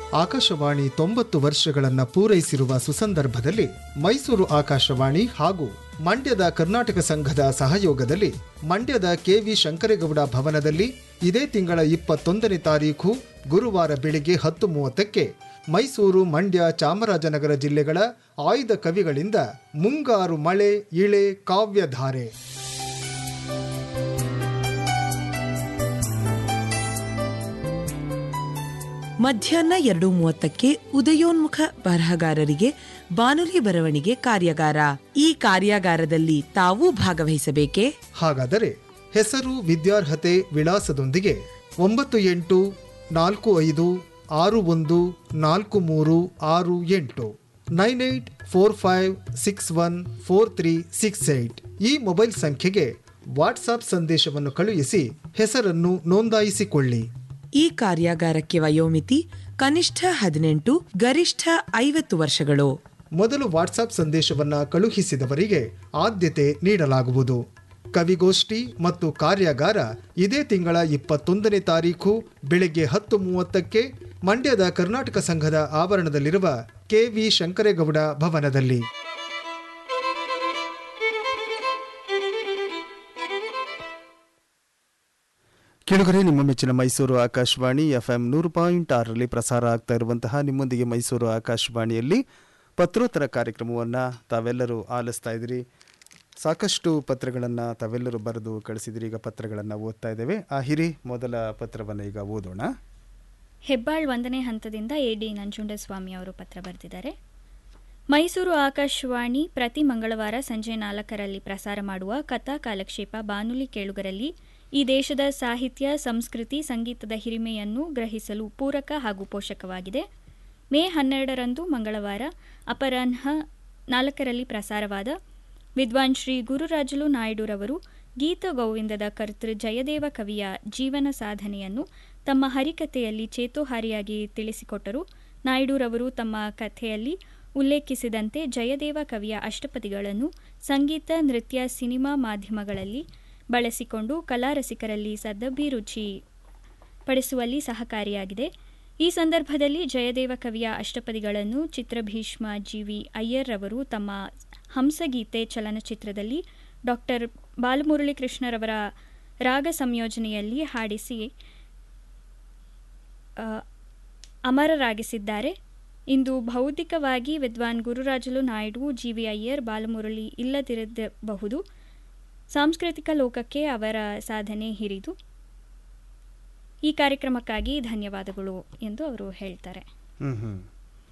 ಆಕಾಶವಾಣಿ ತೊಂಬತ್ತು ವರ್ಷಗಳನ್ನು ಪೂರೈಸಿರುವ ಸುಸಂದರ್ಭದಲ್ಲಿ ಮೈಸೂರು ಆಕಾಶವಾಣಿ ಹಾಗೂ ಮಂಡ್ಯದ ಕರ್ನಾಟಕ ಸಂಘದ ಸಹಯೋಗದಲ್ಲಿ ಮಂಡ್ಯದ ಕೆವಿ ಶಂಕರೇಗೌಡ ಭವನದಲ್ಲಿ ಇದೇ ತಿಂಗಳ ಇಪ್ಪತ್ತೊಂದನೇ ತಾರೀಖು ಗುರುವಾರ ಬೆಳಿಗ್ಗೆ ಹತ್ತು ಮೂವತ್ತಕ್ಕೆ ಮೈಸೂರು ಮಂಡ್ಯ ಚಾಮರಾಜನಗರ ಜಿಲ್ಲೆಗಳ ಆಯ್ದ ಕವಿಗಳಿಂದ ಮುಂಗಾರು ಮಳೆ ಇಳೆ ಕಾವ್ಯಧಾರೆ ಮಧ್ಯಾಹ್ನ ಎರಡು ಮೂವತ್ತಕ್ಕೆ ಉದಯೋನ್ಮುಖ ಬರಹಗಾರರಿಗೆ ಬಾನುಲಿ ಬರವಣಿಗೆ ಕಾರ್ಯಾಗಾರ ಈ ಕಾರ್ಯಾಗಾರದಲ್ಲಿ ತಾವೂ ಭಾಗವಹಿಸಬೇಕೇ ಹಾಗಾದರೆ ಹೆಸರು ವಿದ್ಯಾರ್ಹತೆ ವಿಳಾಸದೊಂದಿಗೆ ಒಂಬತ್ತು ಎಂಟು ನಾಲ್ಕು ಐದು ಆರು ಒಂದು ನಾಲ್ಕು ಮೂರು ಆರು ಎಂಟು nine eight four five six one four three six eight ಈ ಮೊಬೈಲ್ ಸಂಖ್ಯೆಗೆ ವಾಟ್ಸಾಪ್ ಸಂದೇಶವನ್ನು ಕಳುಹಿಸಿ ಹೆಸರನ್ನು ನೋಂದಾಯಿಸಿಕೊಳ್ಳಿ ಈ ಕಾರ್ಯಾಗಾರಕ್ಕೆ ವಯೋಮಿತಿ ಕನಿಷ್ಠ ಹದಿನೆಂಟು ಗರಿಷ್ಠ ಐವತ್ತು ವರ್ಷಗಳು ಮೊದಲು ವಾಟ್ಸಾಪ್ ಸಂದೇಶವನ್ನ ಕಳುಹಿಸಿದವರಿಗೆ ಆದ್ಯತೆ ನೀಡಲಾಗುವುದು ಕವಿಗೋಷ್ಠಿ ಮತ್ತು ಕಾರ್ಯಾಗಾರ ಇದೇ ತಿಂಗಳ ಇಪ್ಪತ್ತೊಂದನೇ ತಾರೀಖು ಬೆಳಗ್ಗೆ ಹತ್ತು ಮೂವತ್ತಕ್ಕೆ ಮಂಡ್ಯದ ಕರ್ನಾಟಕ ಸಂಘದ ಆವರಣದಲ್ಲಿರುವ ಕೆವಿ ಶಂಕರೇಗೌಡ ಭವನದಲ್ಲಿ ಕೇಳುಗರೆ ನಿಮ್ಮ ಮೆಚ್ಚಿನ ಮೈಸೂರು ಆಕಾಶವಾಣಿ ಎಫ್ ಎಂ ನೂರು ಪಾಯಿಂಟ್ ಆರರಲ್ಲಿ ಪ್ರಸಾರ ಆಗ್ತಾ ಇರುವಂತಹ ನಿಮ್ಮೊಂದಿಗೆ ಮೈಸೂರು ಆಕಾಶವಾಣಿಯಲ್ಲಿ ಪತ್ರೋತ್ತರ ಕಾರ್ಯಕ್ರಮವನ್ನು ತಾವೆಲ್ಲರೂ ಆಲಿಸ್ತಾ ಇದ್ದೀರಿ ಸಾಕಷ್ಟು ಪತ್ರಗಳನ್ನು ತಾವೆಲ್ಲರೂ ಬರೆದು ಕಳಿಸಿದಿರಿ ಈಗ ಪತ್ರಗಳನ್ನು ಓದ್ತಾ ಇದ್ದೇವೆ ಆ ಹಿರಿ ಮೊದಲ ಪತ್ರವನ್ನು ಈಗ ಓದೋಣ ಹೆಬ್ಬಾಳ್ ಒಂದನೇ ಹಂತದಿಂದ ಎ ಡಿ ನಂಜುಂಡಸ್ವಾಮಿ ಅವರು ಪತ್ರ ಬರೆದಿದ್ದಾರೆ ಮೈಸೂರು ಆಕಾಶವಾಣಿ ಪ್ರತಿ ಮಂಗಳವಾರ ಸಂಜೆ ನಾಲ್ಕರಲ್ಲಿ ಪ್ರಸಾರ ಮಾಡುವ ಕಥಾ ಕಾಲಕ್ಷೇಪ ಬಾನುಲಿ ಕೇಳುಗರಲ್ಲಿ ಈ ದೇಶದ ಸಾಹಿತ್ಯ ಸಂಸ್ಕೃತಿ ಸಂಗೀತದ ಹಿರಿಮೆಯನ್ನು ಗ್ರಹಿಸಲು ಪೂರಕ ಹಾಗೂ ಪೋಷಕವಾಗಿದೆ ಮೇ ಹನ್ನೆರಡರಂದು ಮಂಗಳವಾರ ಅಪರಾಹ್ನ ನಾಲ್ಕರಲ್ಲಿ ಪ್ರಸಾರವಾದ ವಿದ್ವಾನ್ ಶ್ರೀ ಗುರುರಾಜುಲು ನಾಯ್ಡುರವರು ಗೀತ ಗೋವಿಂದದ ಕರ್ತೃ ಜಯದೇವ ಕವಿಯ ಜೀವನ ಸಾಧನೆಯನ್ನು ತಮ್ಮ ಹರಿಕಥೆಯಲ್ಲಿ ಚೇತೋಹಾರಿಯಾಗಿ ತಿಳಿಸಿಕೊಟ್ಟರು ನಾಯ್ಡುರವರು ತಮ್ಮ ಕಥೆಯಲ್ಲಿ ಉಲ್ಲೇಖಿಸಿದಂತೆ ಜಯದೇವ ಕವಿಯ ಅಷ್ಟಪದಿಗಳನ್ನು ಸಂಗೀತ ನೃತ್ಯ ಸಿನಿಮಾ ಮಾಧ್ಯಮಗಳಲ್ಲಿ ಬಳಸಿಕೊಂಡು ಕಲಾರಸಿಕರಲ್ಲಿ ಸದ್ದಭಿರುಚಿ ಪಡಿಸುವಲ್ಲಿ ಸಹಕಾರಿಯಾಗಿದೆ ಈ ಸಂದರ್ಭದಲ್ಲಿ ಜಯದೇವ ಕವಿಯ ಅಷ್ಟಪದಿಗಳನ್ನು ಚಿತ್ರಭೀಷ್ಮ ಜಿವಿ ಅಯ್ಯರ್ ಅವರು ತಮ್ಮ ಹಂಸಗೀತೆ ಚಲನಚಿತ್ರದಲ್ಲಿ ಡಾಕ್ಟರ್ ಬಾಲಮುರಳಿ ಕೃಷ್ಣರವರ ರಾಗ ಸಂಯೋಜನೆಯಲ್ಲಿ ಹಾಡಿಸಿ ಆ, ಅಮರರಾಗಿಸಿದ್ದಾರೆ ಇಂದು ಬೌದ್ಧಿಕವಾಗಿ ವಿದ್ವಾನ್ ಗುರುರಾಜುಲು ನಾಯ್ಡು ಜಿವಿ ಅಯ್ಯರ್ ಬಾಲಮುರಳಿ ಇಲ್ಲದಿರಬಹುದು ಸಾಂಸ್ಕೃತಿಕ ಲೋಕಕ್ಕೆ ಅವರ ಸಾಧನೆ ಹಿರಿದು ಈ ಕಾರ್ಯಕ್ರಮಕ್ಕಾಗಿ ಧನ್ಯವಾದಗಳು ಎಂದು ಅವರು ಹೇಳ್ತಾರೆ ಹ್ಮ್ ಹ್ಮ್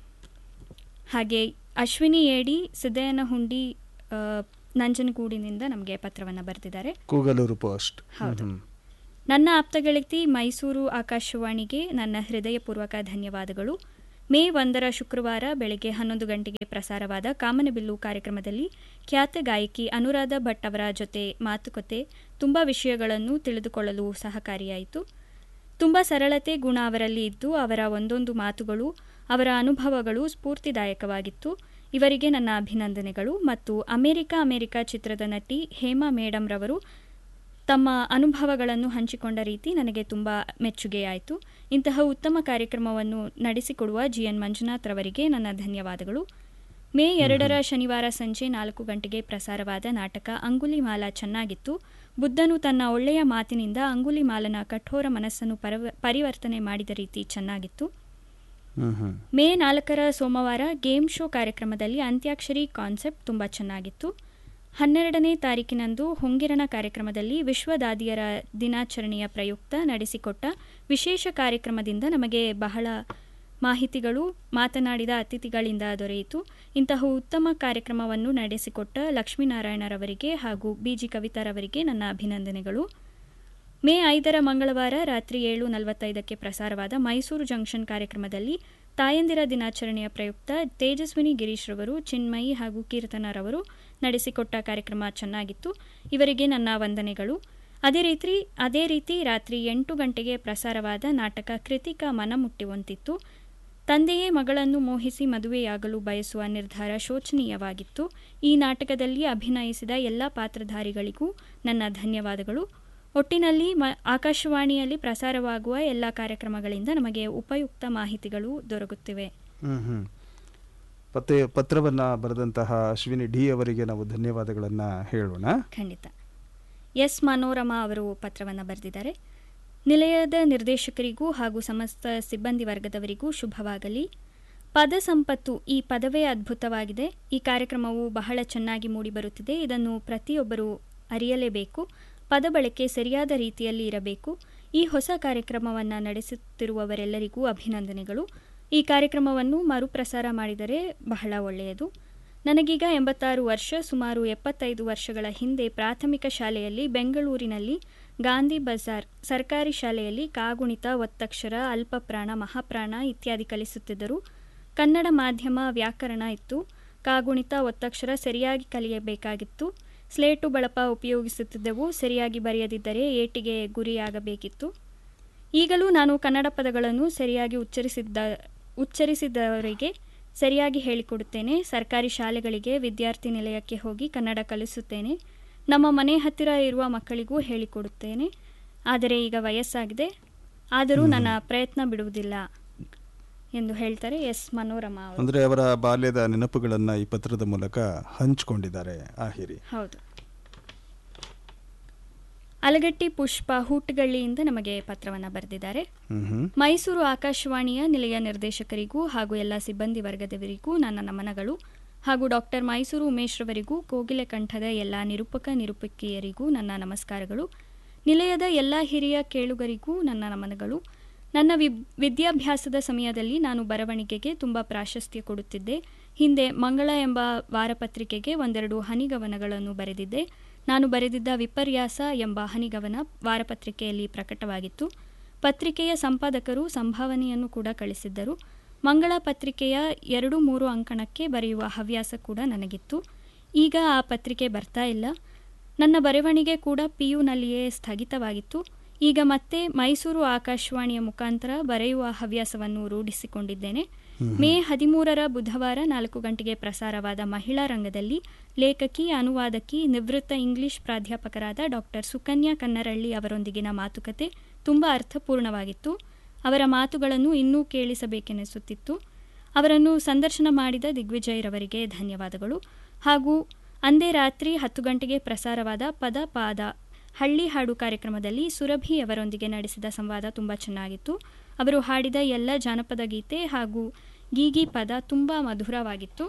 ಹಾಗೆ ಅಶ್ವಿನಿ ಏಡಿ ಸಿದ್ದಯ್ಯನಹುಂಡಿ ಆ, ನಂಜನಗೂಡಿನಿಂದ ನಮಗೆ ಪತ್ರವನ್ನು ಬರೆದಿದ್ದಾರೆ ಕೂಗಲೂರು ಪೋಸ್ಟ್ ಹೌದು. ಹ್ಮ್ ನನ್ನ ಆಪ್ತಗೆಳತಿ ಮೈಸೂರು ಆಕಾಶವಾಣಿಗೆ ನನ್ನ ಹೃದಯಪೂರ್ವಕ ಧನ್ಯವಾದಗಳು ಮೇ ಒಂದರ ಶುಕ್ರವಾರ ಬೆಳಗ್ಗೆ ಹನ್ನೊಂದು ಗಂಟೆಗೆ ಪ್ರಸಾರವಾದ ಕಾಮನಬಿಲ್ಲು ಕಾರ್ಯಕ್ರಮದಲ್ಲಿ ಖ್ಯಾತ ಗಾಯಕಿ ಅನುರಾಧ ಭಟ್ ಅವರ ಜೊತೆ ಮಾತುಕತೆ ತುಂಬಾ ವಿಷಯಗಳನ್ನು ತಿಳಿದುಕೊಳ್ಳಲು ಸಹಕಾರಿಯಾಯಿತು ತುಂಬ ಸರಳತೆ ಗುಣ ಅವರಲ್ಲಿ ಇದ್ದು ಅವರ ಒಂದೊಂದು ಮಾತುಗಳು ಅವರ ಅನುಭವಗಳು ಸ್ಫೂರ್ತಿದಾಯಕವಾಗಿತ್ತು ಇವರಿಗೆ ನನ್ನ ಅಭಿನಂದನೆಗಳು ಮತ್ತು ಅಮೆರಿಕ ಅಮೆರಿಕ ಚಿತ್ರದ ನಟಿ ಹೇಮಾ ಮೇಡಮ್ ರವರು ತಮ್ಮ ಅನುಭವಗಳನ್ನು ಹಂಚಿಕೊಂಡ ರೀತಿ ನನಗೆ ತುಂಬ ಮೆಚ್ಚುಗೆಯಾಯಿತು ಇಂತಹ ಉತ್ತಮ ಕಾರ್ಯಕ್ರಮವನ್ನು ನಡೆಸಿಕೊಡುವ ಜಿಎನ್ ಮಂಜುನಾಥ್ ರವರಿಗೆ ನನ್ನ ಧನ್ಯವಾದಗಳು ಮೇ ಎರಡರ ಶನಿವಾರ ಸಂಜೆ ನಾಲ್ಕು ಗಂಟೆಗೆ ಪ್ರಸಾರವಾದ ನಾಟಕ ಅಂಗುಲಿಮಾಲ ಚೆನ್ನಾಗಿತ್ತು ಬುದ್ಧನು ತನ್ನ ಒಳ್ಳೆಯ ಮಾತಿನಿಂದ ಅಂಗುಲಿಮಾಲನ ಕಠೋರ ಮನಸ್ಸನ್ನು ಪರವ ಪರಿವರ್ತನೆ ಮಾಡಿದ ರೀತಿ ಚೆನ್ನಾಗಿತ್ತು ಹ್ಮ್ ಹ್ಮ್ ಮೇ ನಾಲ್ಕರ ಸೋಮವಾರ ಗೇಮ್ ಶೋ ಕಾರ್ಯಕ್ರಮದಲ್ಲಿ ಅಂತ್ಯಾಕ್ಷರಿ ಕಾನ್ಸೆಪ್ಟ್ ತುಂಬ ಚೆನ್ನಾಗಿತ್ತು ಹನ್ನೆರಡನೇ ತಾರೀಕಿನಂದು ಹೊಂಗಿರಣ ಕಾರ್ಯಕ್ರಮದಲ್ಲಿ ವಿಶ್ವ ದಾದಿಯರ ದಿನಾಚರಣೆಯ ಪ್ರಯುಕ್ತ ನಡೆಸಿಕೊಟ್ಟ ವಿಶೇಷ ಕಾರ್ಯಕ್ರಮದಿಂದ ನಮಗೆ ಬಹಳ ಮಾಹಿತಿಗಳು ಮಾತನಾಡಿದ ಅತಿಥಿಗಳಿಂದ ದೊರೆಯಿತು ಇಂತಹ ಉತ್ತಮ ಕಾರ್ಯಕ್ರಮವನ್ನು ನಡೆಸಿಕೊಟ್ಟ ಲಕ್ಷ್ಮೀನಾರಾಯಣರವರಿಗೆ ಹಾಗೂ ಬಿಜಿ ಕವಿತಾರವರಿಗೆ ನನ್ನ ಅಭಿನಂದನೆಗಳು ಮೇ ಐದರ ಮಂಗಳವಾರ ರಾತ್ರಿ ಏಳು ನಲವತ್ತೈದಕ್ಕೆ ಪ್ರಸಾರವಾದ ಮೈಸೂರು ಜಂಕ್ಷನ್ ಕಾರ್ಯಕ್ರಮದಲ್ಲಿ ತಾಯಂದಿರ ದಿನಾಚರಣೆಯ ಪ್ರಯುಕ್ತ ತೇಜಸ್ವಿನಿ ಗಿರೀಶ್ ರವರು ಚಿನ್ಮಯಿ ಹಾಗೂ ಕೀರ್ತನರವರು ನಡೆಸಿಕೊಟ್ಟ ಕಾರ್ಯಕ್ರಮ ಚೆನ್ನಾಗಿತ್ತು ಇವರಿಗೆ ನನ್ನ ವಂದನೆಗಳು ಅದೇ ರೀತಿ ಅದೇ ರೀತಿ ರಾತ್ರಿ ಎಂಟು ಗಂಟೆಗೆ ಪ್ರಸಾರವಾದ ನಾಟಕ ಕೃತಿಕಾ ಮನ ಮುಟ್ಟುವಂತಿತ್ತು ತಂದೆಯೇ ಮಗಳನ್ನು ಮೋಹಿಸಿ ಮದುವೆಯಾಗಲು ಬಯಸುವ ನಿರ್ಧಾರ ಶೋಚನೀಯವಾಗಿತ್ತು ಈ ನಾಟಕದಲ್ಲಿ ಅಭಿನಯಿಸಿದ ಎಲ್ಲ ಪಾತ್ರಧಾರಿಗಳಿಗೂ ನನ್ನ ಧನ್ಯವಾದಗಳು ಒಟ್ಟಿನಲ್ಲಿ ಮ ಆಕಾಶವಾಣಿಯಲ್ಲಿ ಪ್ರಸಾರವಾಗುವ ಎಲ್ಲ ಕಾರ್ಯಕ್ರಮಗಳಿಂದ ನಮಗೆ ಉಪಯುಕ್ತ ಮಾಹಿತಿಗಳು ದೊರಕುತ್ತಿವೆ ಹ್ಮ್ ಹ್ಮ್ ಪತ್ತೆ ಪತ್ರವನ್ನ ಬರೆದಂತಹ ಅಶ್ವಿನಿ ಡಿ ಅವರಿಗೆ ನಾವು ಧನ್ಯವಾದಗಳನ್ನ ಹೇಳೋಣ ಖಂಡಿತ ಎಸ್ ಮನೋರಮಾ ಅವರು ಪತ್ರವನ್ನು ಬರೆದಿದ್ದಾರೆ ನಿಲಯದ ನಿರ್ದೇಶಕರಿಗೂ ಹಾಗೂ ಸಮಸ್ತ ಸಿಬ್ಬಂದಿ ವರ್ಗದವರಿಗೂ ಶುಭವಾಗಲಿ ಪದ ಸಂಪತ್ತು ಈ ಪದವೇ ಅದ್ಭುತವಾಗಿದೆ ಈ ಕಾರ್ಯಕ್ರಮವು ಬಹಳ ಚೆನ್ನಾಗಿ ಮೂಡಿಬರುತ್ತಿದೆ ಇದನ್ನು ಪ್ರತಿಯೊಬ್ಬರೂ ಅರಿಯಲೇಬೇಕು ಪದ ಬಳಕೆ ಸರಿಯಾದ ರೀತಿಯಲ್ಲಿ ಇರಬೇಕು ಈ ಹೊಸ ಕಾರ್ಯಕ್ರಮವನ್ನು ನಡೆಸುತ್ತಿರುವವರೆಲ್ಲರಿಗೂ ಅಭಿನಂದನೆಗಳು ಈ ಕಾರ್ಯಕ್ರಮವನ್ನು ಮರುಪ್ರಸಾರ ಮಾಡಿದರೆ ಬಹಳ ಒಳ್ಳೆಯದು ನನಗೀಗ ಎಂಬತ್ತಾರು ವರ್ಷ ಸುಮಾರು ಎಪ್ಪತ್ತೈದು ವರ್ಷಗಳ ಹಿಂದೆ ಪ್ರಾಥಮಿಕ ಶಾಲೆಯಲ್ಲಿ ಬೆಂಗಳೂರಿನಲ್ಲಿ ಗಾಂಧಿ ಬಜಾರ್ ಸರ್ಕಾರಿ ಶಾಲೆಯಲ್ಲಿ ಕಾಗುಣಿತ ಒತ್ತಕ್ಷರ ಅಲ್ಪಪ್ರಾಣ ಮಹಾಪ್ರಾಣ ಇತ್ಯಾದಿ ಕಲಿಸುತ್ತಿದ್ದರು ಕನ್ನಡ ಮಾಧ್ಯಮ ವ್ಯಾಕರಣ ಇತ್ತು ಕಾಗುಣಿತ ಒತ್ತಕ್ಷರ ಸರಿಯಾಗಿ ಕಲಿಯಬೇಕಾಗಿತ್ತು ಸ್ಲೇಟು ಬಳಪ ಉಪಯೋಗಿಸುತ್ತಿದ್ದೆವು ಸರಿಯಾಗಿ ಬರೆಯದಿದ್ದರೆ ಏಟಿಗೆ ಗುರಿಯಾಗಬೇಕಿತ್ತು ಈಗಲೂ ನಾನು ಕನ್ನಡ ಪದಗಳನ್ನು ಸರಿಯಾಗಿ ಉಚ್ಚರಿಸಿದ್ದ ಉಚ್ಚರಿಸಿದವರಿಗೆ ಸರಿಯಾಗಿ ಹೇಳಿಕೊಡುತ್ತೇನೆ ಸರ್ಕಾರಿ ಶಾಲೆಗಳಿಗೆ ವಿದ್ಯಾರ್ಥಿ ನಿಲಯಕ್ಕೆ ಹೋಗಿ ಕನ್ನಡ ಕಲಿಸುತ್ತೇನೆ ನಮ್ಮ ಮನೆ ಹತ್ತಿರ ಇರುವ ಮಕ್ಕಳಿಗೂ ಹೇಳಿಕೊಡುತ್ತೇನೆ ಆದರೆ ಈಗ ವಯಸ್ಸಾಗಿದೆ ಆದರೂ ನನ್ನ ಪ್ರಯತ್ನ ಬಿಡುವುದಿಲ್ಲ ಎಂದು ಹೇಳ್ತಾರೆ ಎಸ್ ಮನೋರಮಾ ಅವರು ಅಂದ್ರೆ ಅವರ ಬಾಲ್ಯದ ನೆನಪುಗಳನ್ನ ಈ ಪತ್ರದ ಮೂಲಕ ಹಂಚಿಕೊಂಡಿದ್ದಾರೆ ಆಹಿರಿ ಹೌದು ಅಲಗಟ್ಟಿ ಪುಷ್ಪ ಹೂಟಗಳ್ಳಿಯಿಂದ ನಮಗೆ ಪತ್ರವನ್ನು ಬರೆದಿದ್ದಾರೆ ಹ್ಮ್ ಹ್ಮ್ ಮೈಸೂರು ಆಕಾಶವಾಣಿಯ ನಿಲಯ ನಿರ್ದೇಶಕರಿಗೂ ಹಾಗೂ ಎಲ್ಲ ಸಿಬ್ಬಂದಿ ವರ್ಗದವರಿಗೂ ನನ್ನ ನಮನಗಳು ಹಾಗೂ ಡಾಕ್ಟರ್ ಮೈಸೂರು ಉಮೇಶ್ ರವರಿಗೂ ಕೋಗಿಲೆ ಕಂಠದ ಎಲ್ಲ ನಿರೂಪಕ ನಿರೂಪಕಿಯರಿಗೂ ನನ್ನ ನಮಸ್ಕಾರಗಳು ನಿಲಯದ ಎಲ್ಲ ಹಿರಿಯ ಕೇಳುಗರಿಗೂ ನನ್ನ ನಮನಗಳು ನನ್ನ ವಿ ವಿದ್ಯಾಭ್ಯಾಸದ ಸಮಯದಲ್ಲಿ ನಾನು ಬರವಣಿಗೆಗೆ ತುಂಬ ಪ್ರಾಶಸ್ತ್ಯ ಕೊಡುತ್ತಿದ್ದೆ ಹಿಂದೆ ಮಂಗಳ ಎಂಬ ವಾರಪತ್ರಿಕೆಗೆ ಒಂದೆರಡು ಹನಿಗವನಗಳನ್ನು ಬರೆದಿದ್ದೆ ನಾನು ಬರೆದಿದ್ದ ವಿಪರ್ಯಾಸ ಎಂಬ ಹನಿಗವನ ವಾರಪತ್ರಿಕೆಯಲ್ಲಿ ಪ್ರಕಟವಾಗಿತ್ತು ಪತ್ರಿಕೆಯ ಸಂಪಾದಕರು ಸಂಭಾವನೆಯನ್ನು ಕೂಡ ಕಳಿಸಿದ್ದರು ಮಂಗಳ ಪತ್ರಿಕೆಯ ಎರಡು ಮೂರು ಅಂಕಣಕ್ಕೆ ಬರೆಯುವ ಹವ್ಯಾಸ ಕೂಡ ನನಗಿತ್ತು ಈಗ ಆ ಪತ್ರಿಕೆ ಬರ್ತಾ ಇಲ್ಲ ನನ್ನ ಬರವಣಿಗೆ ಕೂಡ ಪಿಯುನಲ್ಲಿಯೇ ಸ್ಥಗಿತವಾಗಿತ್ತು ಈಗ ಮತ್ತೆ ಮೈಸೂರು ಆಕಾಶವಾಣಿಯ ಮುಖಾಂತರ ಬರೆಯುವ ಹವ್ಯಾಸವನ್ನು ರೂಢಿಸಿಕೊಂಡಿದ್ದೇನೆ ಮೇ ಹದಿಮೂರರ ಬುಧವಾರ ನಾಲ್ಕು ಗಂಟೆಗೆ ಪ್ರಸಾರವಾದ ಮಹಿಳಾ ರಂಗದಲ್ಲಿ ಲೇಖಕಿ ಅನುವಾದಕಿ ನಿವೃತ್ತ ಇಂಗ್ಲಿಷ್ ಪ್ರಾಧ್ಯಾಪಕರಾದ ಡಾಕ್ಟರ್ ಸುಕನ್ಯಾ ಕನ್ನರಳ್ಳಿ ಅವರೊಂದಿಗಿನ ಮಾತುಕತೆ ತುಂಬ ಅರ್ಥಪೂರ್ಣವಾಗಿತ್ತು ಅವರ ಮಾತುಗಳನ್ನು ಇನ್ನೂ ಕೇಳಿಸಬೇಕೆನಿಸುತ್ತಿತ್ತು ಅವರನ್ನು ಸಂದರ್ಶನ ಮಾಡಿದ ದಿಗ್ವಿಜಯರವರಿಗೆ ಧನ್ಯವಾದಗಳು ಹಾಗೂ ಅಂದೇ ರಾತ್ರಿ ಹತ್ತು ಗಂಟೆಗೆ ಪ್ರಸಾರವಾದ ಪದ ಪಾದ ಹಳ್ಳಿ ಹಾಡು ಕಾರ್ಯಕ್ರಮದಲ್ಲಿ ಸುರಭಿ ಅವರೊಂದಿಗೆ ನಡೆಸಿದ ಸಂವಾದ ತುಂಬ ಚೆನ್ನಾಗಿತ್ತು ಅವರು ಹಾಡಿದ ಎಲ್ಲ ಜಾನಪದ ಗೀತೆ ಹಾಗೂ ಗೀಗಿ ಪದ ತುಂಬ ಮಧುರವಾಗಿತ್ತು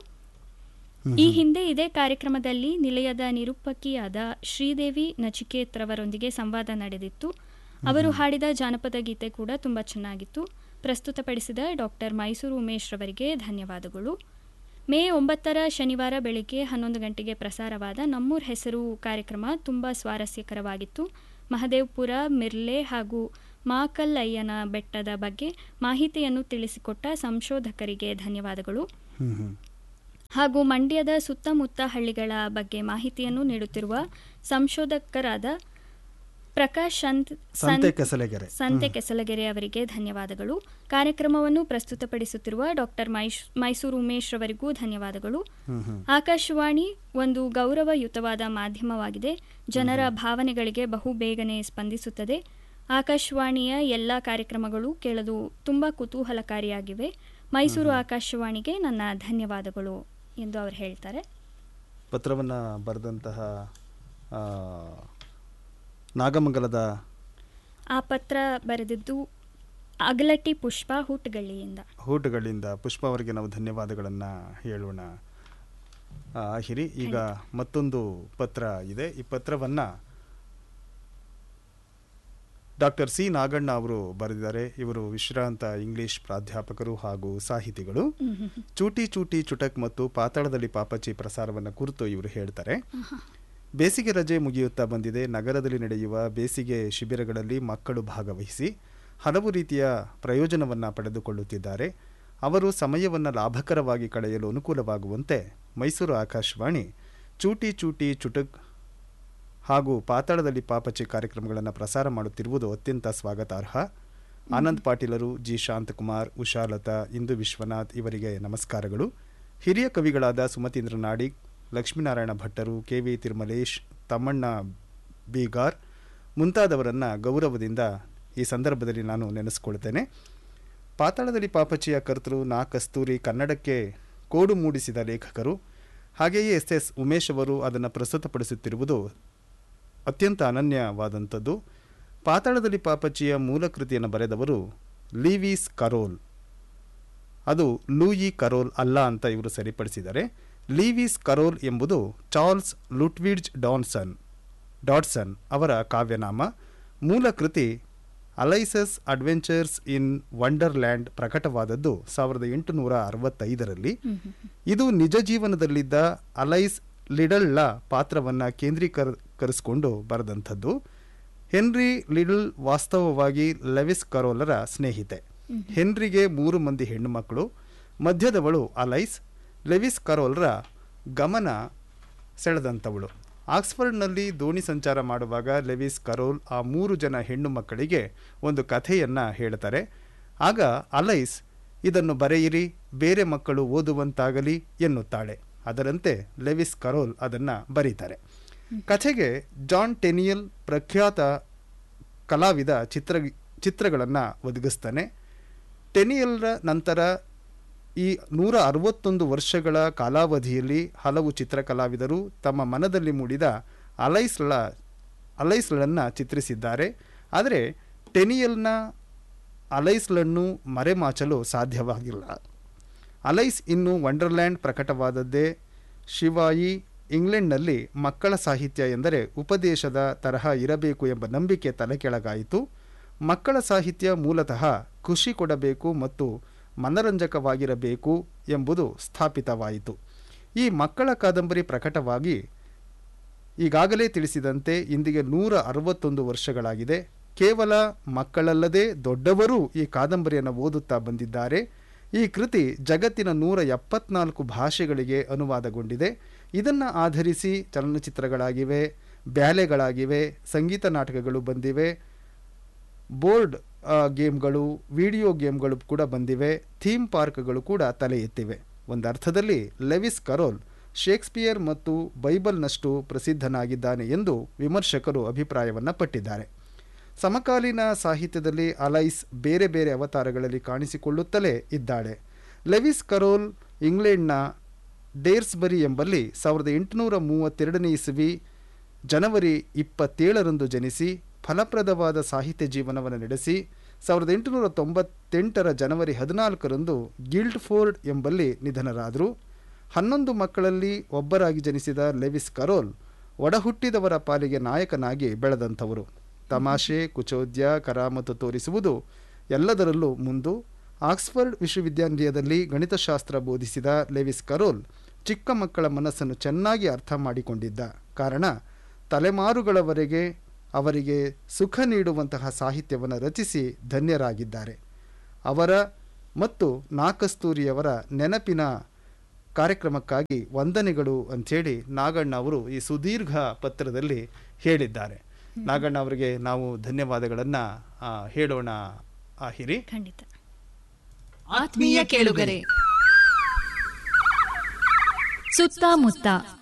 ಈ ಹಿಂದೆ ಇದೇ ಕಾರ್ಯಕ್ರಮದಲ್ಲಿ ನಿಲಯದ ನಿರೂಪಕಿಯಾದ ಶ್ರೀದೇವಿ ನಚಿಕೇತ್ರವರೊಂದಿಗೆ ಸಂವಾದ ನಡೆದಿತ್ತು ಅವರು ಹಾಡಿದ ಜಾನಪದ ಗೀತೆ ಕೂಡ ತುಂಬ ಚೆನ್ನಾಗಿತ್ತು ಪ್ರಸ್ತುತಪಡಿಸಿದ ಡಾಕ್ಟರ್ ಮೈಸೂರು ಉಮೇಶ್ ರವರಿಗೆ ಧನ್ಯವಾದಗಳು ಮೇ ಒಂಬತ್ತರ ಶನಿವಾರ ಬೆಳಿಗ್ಗೆ ಹನ್ನೊಂದು ಗಂಟೆಗೆ ಪ್ರಸಾರವಾದ ನಮ್ಮೂರ್ ಹೆಸರು ಕಾರ್ಯಕ್ರಮ ತುಂಬ ಸ್ವಾರಸ್ಯಕರವಾಗಿತ್ತು ಮಹದೇವ್ಪುರ ಮಿರ್ಲೆ ಹಾಗೂ ಮಾಕಲ್ಲಯ್ಯನ ಬೆಟ್ಟದ ಬಗ್ಗೆ ಮಾಹಿತಿಯನ್ನು ತಿಳಿಸಿಕೊಟ್ಟ ಸಂಶೋಧಕರಿಗೆ ಧನ್ಯವಾದಗಳು ಹ್ಮ್ ಹ್ಮ್ ಹಾಗೂ ಮಂಡ್ಯದ ಸುತ್ತಮುತ್ತ ಹಳ್ಳಿಗಳ ಬಗ್ಗೆ ಮಾಹಿತಿಯನ್ನು ನೀಡುತ್ತಿರುವ ಸಂಶೋಧಕರಾದ ಪ್ರಕಾಶ್ ಸಂತ್ ಸಂತೆ ಕೆಸಲೆಗೆರೆ ಸಂತೆ ಕೆಸಲಗೆರೆ ಅವರಿಗೆ ಧನ್ಯವಾದಗಳು ಕಾರ್ಯಕ್ರಮವನ್ನು ಪ್ರಸ್ತುತಪಡಿಸುತ್ತಿರುವ ಡಾಕ್ಟರ್ ಮೈಶ್ ಮೈಸೂರು ಉಮೇಶ್ ರವರಿಗೂ ಧನ್ಯವಾದಗಳು ಹ್ಮ್ ಹ್ಮ್ ಆಕಾಶವಾಣಿ ಒಂದು ಗೌರವಯುತವಾದ ಮಾಧ್ಯಮವಾಗಿದೆ ಜನರ ಭಾವನೆಗಳಿಗೆ ಬಹು ಬೇಗನೆ ಸ್ಪಂದಿಸುತ್ತದೆ ಆಕಾಶವಾಣಿಯ ಎಲ್ಲ ಕಾರ್ಯಕ್ರಮಗಳು ಕೇಳಲು ತುಂಬ ಕುತೂಹಲಕಾರಿಯಾಗಿವೆ ಮೈಸೂರು ಆಕಾಶವಾಣಿಗೆ ನನ್ನ ಧನ್ಯವಾದಗಳು ಎಂದು ಅವರು ಹೇಳ್ತಾರೆ ಪತ್ರವನ್ನ ಬರೆದಂತಹ ಆ, ನಾಗಮಂಗಲದ ಆ ಪತ್ರ ಬರೆದಿದ್ದು ಅಗಲಟ್ಟಿ ಪುಷ್ಪ ಹುಟ್ಟಗಳ್ಳಿಯಿಂದ ಹೂಟುಗಳಿಂದ ಪುಷ್ಪ ಅವರಿಗೆ ನಾವು ಧನ್ಯವಾದಗಳನ್ನ ಹೇಳೋಣ ಆ, ಹಿರಿ ಈಗ ಮತ್ತೊಂದು ಪತ್ರ ಇದೆ ಈ ಪತ್ರವನ್ನ ಡಾಕ್ಟರ್ ಸಿ ನಾಗಣ್ಣ ಅವರು ಬರೆದಿದ್ದಾರೆ ಇವರು ವಿಶ್ರಾಂತ ಇಂಗ್ಲಿಷ್ ಪ್ರಾಧ್ಯಾಪಕರು ಹಾಗೂ ಸಾಹಿತಿಗಳು ಚೂಟಿ ಚೂಟಿ ಚುಟಕ್ ಮತ್ತು ಪಾತಾಳದಲ್ಲಿ ಪಾಪಚಿ ಪ್ರಸಾರವನ್ನು ಕುರಿತು ಇವರು ಹೇಳ್ತಾರೆ ಬೇಸಿಗೆ ರಜೆ ಮುಗಿಯುತ್ತಾ ಬಂದಿದೆ ನಗರದಲ್ಲಿ ನಡೆಯುವ ಬೇಸಿಗೆ ಶಿಬಿರಗಳಲ್ಲಿ ಮಕ್ಕಳು ಭಾಗವಹಿಸಿ ಹಲವು ರೀತಿಯ ಪ್ರಯೋಜನವನ್ನು ಪಡೆದುಕೊಳ್ಳುತ್ತಿದ್ದಾರೆ ಅವರು ಸಮಯವನ್ನು ಲಾಭಕರವಾಗಿ ಕಳೆಯಲು ಅನುಕೂಲವಾಗುವಂತೆ ಮೈಸೂರು ಆಕಾಶವಾಣಿ ಚೂಟಿ ಚೂಟಿ ಚುಟುಕ್ ಹಾಗೂ ಪಾತಾಳದಲ್ಲಿ ಪಾಪಚಿ ಕಾರ್ಯಕ್ರಮಗಳನ್ನು ಪ್ರಸಾರ ಮಾಡುತ್ತಿರುವುದು ಅತ್ಯಂತ ಸ್ವಾಗತಾರ್ಹ ಆನಂದ್ ಪಾಟೀಲರು ಜಿ ಶಾಂತಕುಮಾರ್ ಉಷಾಲತಾ ಇಂದು ವಿಶ್ವನಾಥ್ ಇವರಿಗೆ ನಮಸ್ಕಾರಗಳು ಹಿರಿಯ ಕವಿಗಳಾದ ಸುಮತೀಂದ್ರ ನಾಡಿಗ್ ಲಕ್ಷ್ಮೀನಾರಾಯಣ ಭಟ್ಟರು ಕೆ ವಿ ತಿರುಮಲೇಶ್ ತಮ್ಮಣ್ಣ ಬೀಗಾರ್ ಮುಂತಾದವರನ್ನು ಗೌರವದಿಂದ ಈ ಸಂದರ್ಭದಲ್ಲಿ ನಾನು ನೆನೆಸ್ಕೊಳ್ತೇನೆ ಪಾತಾಳದಲ್ಲಿ ಪಾಪಚಿಯ ಕರ್ತೃ ನಾ ಕಸ್ತೂರಿ ಕನ್ನಡಕ್ಕೆ ಕೋಡು ಮೂಡಿಸಿದ ಲೇಖಕರು ಹಾಗೆಯೇ ಎಸ್ ಎಸ್ ಉಮೇಶ್ ಅವರು ಅದನ್ನು ಪ್ರಸ್ತುತಪಡಿಸುತ್ತಿರುವುದು ಅತ್ಯಂತ ಅನನ್ಯವಾದಂಥದ್ದು ಪಾತಾಳದಲ್ಲಿ ಪಾಪಚಿಯ ಮೂಲ ಕೃತಿಯನ್ನು ಬರೆದವರು ಲೀವೀಸ್ ಕರೋಲ್ ಅದು ಲೂಯಿ ಕರೋಲ್ ಅಲ್ಲ ಅಂತ ಇವರು ಸರಿಪಡಿಸಿದ್ದಾರೆ ಲೀವೀಸ್ ಕರೋಲ್ ಎಂಬುದು ಚಾರ್ಲ್ಸ್ ಲುಟ್ವಿಡ್ಜ್ ಡಾನ್ಸನ್ ಡಾಟ್ಸನ್ ಅವರ ಕಾವ್ಯನಾಮ ಮೂಲ ಕೃತಿ ಅಲೈಸಸ್ ಅಡ್ವೆಂಚರ್ಸ್ ಇನ್ ವಂಡರ್ಲ್ಯಾಂಡ್ ಪ್ರಕಟವಾದದ್ದು ಸಾವಿರದ ಎಂಟುನೂರ ಅರವತ್ತೈದರಲ್ಲಿ ಇದು ನಿಜ ಜೀವನದಲ್ಲಿದ್ದ ಅಲೈಸ್ ಲಿಡಲ್ಳ ಪಾತ್ರವನ್ನು ಕೇಂದ್ರೀಕರಿಸಿಕೊಂಡು ಬರೆದಂಥದ್ದು ಹೆನ್ರಿ ಲಿಡಲ್ ವಾಸ್ತವವಾಗಿ ಲೆವಿಸ್ ಕರೋಲರ ಸ್ನೇಹಿತೆ ಹೆನ್ರಿಗೆ ಮೂರು ಮಂದಿ ಹೆಣ್ಣು ಮಕ್ಕಳು ಮಧ್ಯದವಳು ಅಲೈಸ್ ಲೆವಿಸ್ ಕರೋಲ್ರ ಗಮನ ಸೆಳೆದಂಥವಳು ಆಕ್ಸ್ಫರ್ಡ್ನಲ್ಲಿ ದೋಣಿ ಸಂಚಾರ ಮಾಡುವಾಗ ಲೆವಿಸ್ ಕರೋಲ್ ಆ ಮೂರು ಜನ ಹೆಣ್ಣು ಮಕ್ಕಳಿಗೆ ಒಂದು ಕಥೆಯನ್ನು ಹೇಳ್ತಾರೆ ಆಗ ಅಲೈಸ್ ಇದನ್ನು ಬರೆಯಿರಿ ಬೇರೆ ಮಕ್ಕಳು ಓದುವಂತಾಗಲಿ ಎನ್ನುತ್ತಾಳೆ ಅದರಂತೆ ಲೆವಿಸ್ ಕರೋಲ್ ಅದನ್ನು ಬರೀತಾರೆ ಕಥೆಗೆ ಜಾನ್ ಟೆನಿಯಲ್ ಪ್ರಖ್ಯಾತ ಕಲಾವಿದ ಚಿತ್ರ ಚಿತ್ರಗಳನ್ನು ಒದಗಿಸ್ತಾನೆ ಟೆನಿಯಲ್ರ ನಂತರ ಈ ನೂರ ಅರವತ್ತೊಂದು ವರ್ಷಗಳ ಕಾಲಾವಧಿಯಲ್ಲಿ ಹಲವು ಚಿತ್ರಕಲಾವಿದರು ತಮ್ಮ ಮನದಲ್ಲಿ ಮೂಡಿದ ಅಲೈಸ್ಳ ಅಲೈಸ್ಗಳನ್ನು ಚಿತ್ರಿಸಿದ್ದಾರೆ ಆದರೆ ಟೆನಿಯಲ್ನ ಅಲೈಸ್ಳನ್ನು ಮರೆಮಾಚಲು ಸಾಧ್ಯವಾಗಿಲ್ಲ ಅಲೈಸ್ ಇನ್ನು ವಂಡರ್ಲ್ಯಾಂಡ್ ಪ್ರಕಟವಾದದ್ದೇ ಶಿವಾಯಿ ಇಂಗ್ಲೆಂಡ್ನಲ್ಲಿ ಮಕ್ಕಳ ಸಾಹಿತ್ಯ ಎಂದರೆ ಉಪದೇಶದ ತರಹ ಇರಬೇಕು ಎಂಬ ನಂಬಿಕೆ ತಲೆಕೆಳಗಾಯಿತು ಮಕ್ಕಳ ಸಾಹಿತ್ಯ ಮೂಲತಃ ಖುಷಿ ಕೊಡಬೇಕು ಮತ್ತು ಮನರಂಜಕವಾಗಿರಬೇಕು ಎಂಬುದು ಸ್ಥಾಪಿತವಾಯಿತು ಈ ಮಕ್ಕಳ ಕಾದಂಬರಿ ಪ್ರಕಟವಾಗಿ ಈಗಾಗಲೇ ತಿಳಿಸಿದಂತೆ ಇಂದಿಗೆ ನೂರ ಅರವತ್ತೊಂದು ವರ್ಷಗಳಾಗಿದೆ ಕೇವಲ ಮಕ್ಕಳಲ್ಲದೆ ದೊಡ್ಡವರೂ ಈ ಕಾದಂಬರಿಯನ್ನು ಓದುತ್ತಾ ಬಂದಿದ್ದಾರೆ ಈ ಕೃತಿ ಜಗತ್ತಿನ ನೂರ ಎಪ್ಪತ್ನಾಲ್ಕು ಭಾಷೆಗಳಿಗೆ ಅನುವಾದಗೊಂಡಿದೆ ಇದನ್ನು ಆಧರಿಸಿ ಚಲನಚಿತ್ರಗಳಾಗಿವೆ ಬ್ಯಾಲೆಗಳಾಗಿವೆ ಸಂಗೀತ ನಾಟಕಗಳು ಬಂದಿವೆ ಬೋರ್ಡ್ ಆ, ಗೇಮ್ಗಳು ವಿಡಿಯೋ ಗೇಮ್ಗಳು ಕೂಡ ಬಂದಿವೆ ಥೀಮ್ ಪಾರ್ಕ್ಗಳು ಕೂಡ ತಲೆ ಎತ್ತಿವೆ ಒಂದು ಅರ್ಥದಲ್ಲಿ ಲೆವಿಸ್ ಕರೋಲ್ ಶೇಕ್ಸ್ಪಿಯರ್ ಮತ್ತು ಬೈಬಲ್ನಷ್ಟು ಪ್ರಸಿದ್ಧನಾಗಿದ್ದಾನೆ ಎಂದು ವಿಮರ್ಶಕರು ಅಭಿಪ್ರಾಯವನ್ನು ಪಟ್ಟಿದ್ದಾರೆ ಸಮಕಾಲೀನ ಸಾಹಿತ್ಯದಲ್ಲಿ ಅಲೈಸ್ ಬೇರೆ ಬೇರೆ ಅವತಾರಗಳಲ್ಲಿ ಕಾಣಿಸಿಕೊಳ್ಳುತ್ತಲೇ ಇದ್ದಾಳೆ ಲೆವಿಸ್ ಕರೋಲ್ ಇಂಗ್ಲೆಂಡ್ನ ಡೇರ್ಸ್ಬರಿ ಎಂಬಲ್ಲಿ ಸಾವಿರದ ಎಂಟುನೂರ ಮೂವತ್ತೆರಡನೇ ಇಸವಿ ಜನವರಿ ಇಪ್ಪತ್ತೇಳರಂದು ಜನಿಸಿ ಫಲಪ್ರದವಾದ ಸಾಹಿತ್ಯ ಜೀವನವನ್ನು ನಡೆಸಿ ಸಾವಿರದ ಎಂಟುನೂರ ತೊಂಬತ್ತೆಂಟರ ಜನವರಿ ಹದಿನಾಲ್ಕರಂದು ಗಿಲ್ಡ್ಫೋರ್ಡ್ ಎಂಬಲ್ಲಿ ನಿಧನರಾದರು ಹನ್ನೊಂದು ಮಕ್ಕಳಲ್ಲಿ ಒಬ್ಬರಾಗಿ ಜನಿಸಿದ ಲೆವಿಸ್ ಕರೋಲ್ ಒಡಹುಟ್ಟಿದವರ ಪಾಲಿಗೆ ನಾಯಕನಾಗಿ ಬೆಳೆದಂಥವರು ತಮಾಷೆ ಕುಚೋದ್ಯ ಕರಾಮತು ತೋರಿಸುವುದು ಎಲ್ಲದರಲ್ಲೂ ಮುಂದು ಆಕ್ಸ್ಫರ್ಡ್ ವಿಶ್ವವಿದ್ಯಾನಿಲಯದಲ್ಲಿ ಗಣಿತಶಾಸ್ತ್ರ ಬೋಧಿಸಿದ ಲೆವಿಸ್ ಕರೋಲ್ ಚಿಕ್ಕ ಮಕ್ಕಳ ಮನಸ್ಸನ್ನು ಚೆನ್ನಾಗಿ ಅರ್ಥ ಮಾಡಿಕೊಂಡಿದ್ದ ಕಾರಣ ತಲೆಮಾರುಗಳವರೆಗೆ ಅವರಿಗೆ ಸುಖ ನೀಡುವಂತಹ ಸಾಹಿತ್ಯವನ್ನು ರಚಿಸಿ ಧನ್ಯರಾಗಿದ್ದಾರೆ ಅವರ ಮತ್ತು ನಾಕಸ್ತೂರಿಯವರ ನೆನಪಿನ ಕಾರ್ಯಕ್ರಮಕ್ಕಾಗಿ ವಂದನೆಗಳು ಅಂಥೇಳಿ ನಾಗಣ್ಣ ಅವರು ಈ ಸುದೀರ್ಘ ಪತ್ರದಲ್ಲಿ ಹೇಳಿದ್ದಾರೆ ನಾಗಣ್ಣ ಅವರಿಗೆ ನಾವು ಧನ್ಯವಾದಗಳನ್ನು ಹೇಳೋಣ ಆಹಿರಿ ಖಂಡಿತ ಆತ್ಮೀಯ ಕೇಳುಗರೆ ಸುತ್ತಮುತ್ತ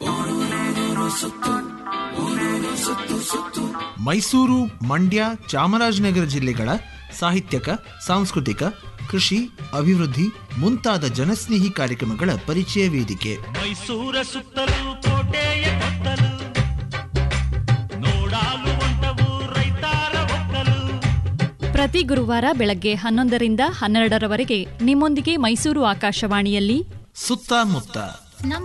ಮೈಸೂರು ಮಂಡ್ಯ ಚಾಮರಾಜನಗರ ಜಿಲ್ಲೆಗಳ ಸಾಹಿತ್ಯಕ ಸಾಂಸ್ಕೃತಿಕ ಕೃಷಿ ಅಭಿವೃದ್ಧಿ ಮುಂತಾದ ಜನಸ್ನೇಹಿ ಕಾರ್ಯಕ್ರಮಗಳ ಪರಿಚಯ ವೇದಿಕೆ ಮೈಸೂರ ಸುತ್ತಲೂ ಕೋಟೆಯ ಕೊತ್ತಲು ನೋಡಾಲು ಹೊಂಟವು ರೈತಾರ ಒಕ್ಕಲು ಪ್ರತಿ ಗುರುವಾರ ಬೆಳಗ್ಗೆ ಹನ್ನೊಂದರಿಂದ ಹನ್ನೆರಡರವರೆಗೆ ನಿಮ್ಮೊಂದಿಗೆ ಮೈಸೂರು ಆಕಾಶವಾಣಿಯಲ್ಲಿ ಸುತ್ತಮುತ್ತ